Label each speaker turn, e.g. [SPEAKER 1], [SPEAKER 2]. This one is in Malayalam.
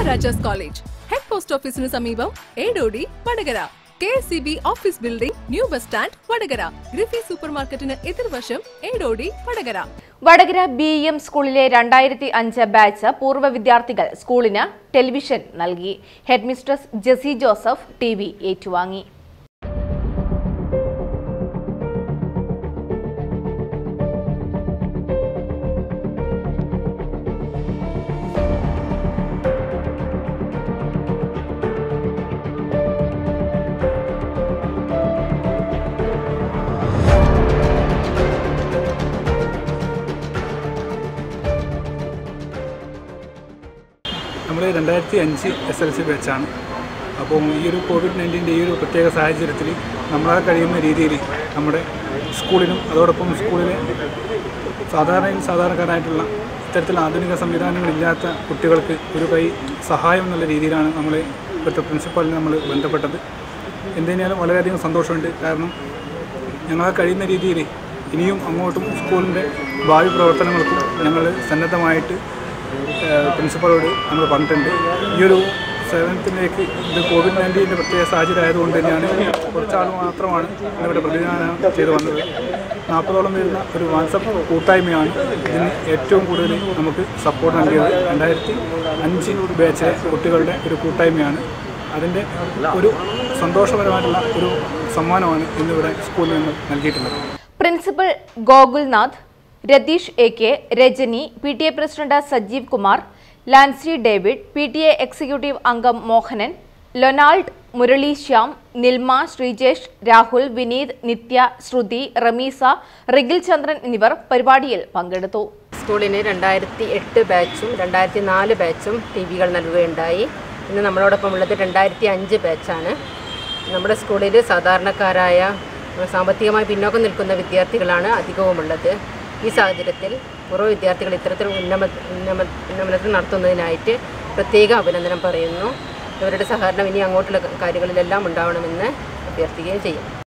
[SPEAKER 1] മഹാരാജാസ് കോളേജ് ഹെഡ് പോസ്റ്റ് ഓഫീസിന് സമീപം Edodi Vadakara K S C B office building new bus stand Vadakara ഗ്രിഫി സൂപ്പർ മാർക്കറ്റിന് എതിർവശം ഏടോടി വടകര
[SPEAKER 2] വടകര ബി എം സ്കൂളിലെ രണ്ടായിരത്തി അഞ്ച് ബാച്ച് പൂർവ്വ വിദ്യാർത്ഥികൾ സ്കൂളിന് ടെലിവിഷൻ നൽകി head mistress Jessy Joseph T V ഏറ്റുവാങ്ങി
[SPEAKER 3] നമ്മൾ രണ്ടായിരത്തി അഞ്ച് എസ് എൽ സി ബാച്ചാണ് അപ്പോൾ ഈ ഒരു കോവിഡ് നയൻറ്റീൻ്റെ ഈ ഒരു പ്രത്യേക സാഹചര്യത്തിൽ നമ്മളാൽ കഴിയുന്ന രീതിയിൽ നമ്മുടെ സ്കൂളിനും അതോടൊപ്പം സ്കൂളിലെ സാധാരണ സാധാരണക്കാരായിട്ടുള്ള ഇത്തരത്തിൽ ആധുനിക സംവിധാനങ്ങളില്ലാത്ത കുട്ടികൾക്ക് ഒരു കൈ സഹായം എന്നുള്ള രീതിയിലാണ് നമ്മൾ ഇപ്പോഴത്തെ പ്രിൻസിപ്പാളിനെ നമ്മൾ ബന്ധപ്പെട്ടത് എന്തിനാലും വളരെയധികം സന്തോഷമുണ്ട് കാരണം ഞങ്ങളാൽ കഴിയുന്ന രീതിയിൽ ഇനിയും അങ്ങോട്ടും സ്കൂളിൻ്റെ ഭാവി പ്രവർത്തനങ്ങൾക്കും ഞങ്ങൾ സന്നദ്ധമായിട്ട് ഏഹ് പ്രിൻസിപ്പളോട് നമ്മൾ പറഞ്ഞിട്ടുണ്ട് ഈ ഒരു സേവനത്തിലേക്ക് ഇത് കോവിഡ് നയൻറ്റീൻ്റെ പ്രത്യേക സാഹചര്യം ആയതുകൊണ്ട് തന്നെയാണ് കുറച്ചാൾ മാത്രമാണ് ഇവിടെ പ്രതിദാനം ചെയ്തു വന്നത് നാൽപ്പതോളം വരുന്ന ഒരു വാട്സപ്പ് കൂട്ടായ്മയാണ് ഇതിന് ഏറ്റവും കൂടുതൽ നമുക്ക് സപ്പോർട്ട് നൽകിയത് രണ്ടായിരത്തി അഞ്ച് ബാച്ചിലെ കുട്ടികളുടെ ഒരു കൂട്ടായ്മയാണ് അതിൻ്റെ ഒരു സന്തോഷപരമായിട്ടുള്ള ഒരു സമ്മാനമാണ് ഇന്നിവിടെ സ്കൂളിൽ നിന്ന് നൽകിയിട്ടുള്ളത്
[SPEAKER 2] principal Gokulnath Ratheesh A K Rajani P T A president Sajeev Kumar Lancy David P T A executive അംഗം മോഹനൻ ലൊനാൾഡ് മുരളി ശ്യാം നിൽമ ശ്രീജേഷ് രാഹുൽ വിനീത് നിത്യ ശ്രുതി റമീസ റിഗിൽ ചന്ദ്രൻ എന്നിവർ പരിപാടിയിൽ പങ്കെടുത്തു
[SPEAKER 4] സ്കൂളിന് രണ്ടായിരത്തി എട്ട് ബാച്ചും രണ്ടായിരത്തി നാല് ബാച്ചും ടി വികൾ നൽകുകയുണ്ടായി ഇന്ന് നമ്മളോടൊപ്പം ഉള്ളത് രണ്ടായിരത്തി അഞ്ച് ബാച്ചാണ് നമ്മുടെ സ്കൂളിൽ സാധാരണക്കാരായ സാമ്പത്തികമായി പിന്നോക്കം നിൽക്കുന്ന വിദ്യാർത്ഥികളാണ് അധികവുമുള്ളത് ഈ സാഹചര്യത്തിൽ പൂർവ്വ വിദ്യാർത്ഥികൾ ഇത്തരത്തിൽ ഉന്നമ ഉന്നമ ഉന്നമനത്തിൽ നടത്തുന്നതിനായിട്ട് പ്രത്യേക അഭിനന്ദനം പറയുന്നു ഇവരുടെ സഹകരണം ഇനി അങ്ങോട്ടുള്ള കാര്യങ്ങളിലെല്ലാം ഉണ്ടാവണമെന്ന് അഭ്യർത്ഥിക്കുകയും ചെയ്യും